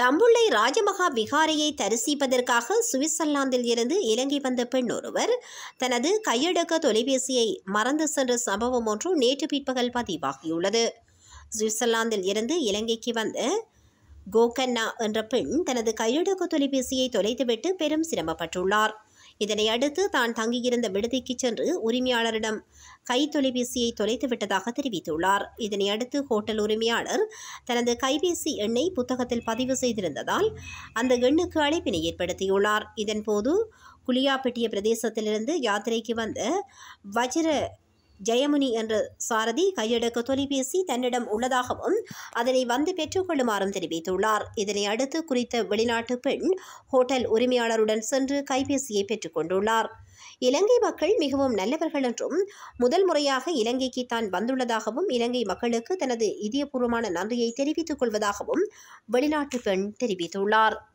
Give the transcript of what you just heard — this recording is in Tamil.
தம்புள்ளை ராஜமகா விகாரையை தரிசிப்பதற்காக சுவிட்சர்லாந்தில் இருந்து இலங்கை வந்த பெண் ஒருவர் தனது கையடக்க தொலைபேசியை மறந்து சென்ற சம்பவம் ஒன்று நேற்று பிற்பகல் பதிவாகியுள்ளது சுவிட்சர்லாந்தில் இருந்து இலங்கைக்கு வந்த கோகன்னா என்ற பெண் தனது கையடக்க தொலைபேசியை தொலைத்துவிட்டு பெரும் சிரமப்பட்டுள்ளார் இதனை அடுத்து தான் தங்கியிருந்த விடுதிக்கு சென்று உரிமையாளரிடம் கை தொலைபேசியை தொலைத்து விட்டதாக தெரிவித்துள்ளார் இதனை அடுத்து ஹோட்டல் உரிமையாளர் தனது கைபேசி எண்ணை புத்தகத்தில் பதிவு செய்திருந்ததால் அந்த எண்ணுக்கு அழைப்பினை ஏற்படுத்தியுள்ளார் இதன்போது குளியாப்பட்டிய பிரதேசத்திலிருந்து யாத்திரைக்கு வந்த வஜ்ர ஜெயமுனி என்ற சாரதி கையடக்க தொலைபேசி தன்னிடம் உள்ளதாகவும் அதனை வந்து பெற்றுக்கொள்ளுமாறும் தெரிவித்துள்ளார் இதனை அடுத்து குறித்த வெளிநாட்டு பெண் ஹோட்டல் உரிமையாளருடன் சென்று கைபேசியை பெற்றுக்கொண்டுள்ளார் இலங்கை மக்கள் மிகவும் நல்லவர்கள் என்றும் முதல் முறையாக இலங்கைக்கு தான் வந்துள்ளதாகவும் இலங்கை மக்களுக்கு தனது இதயபூர்வமான நன்றியை தெரிவித்துக் கொள்வதாகவும் வெளிநாட்டு பெண் தெரிவித்துள்ளார்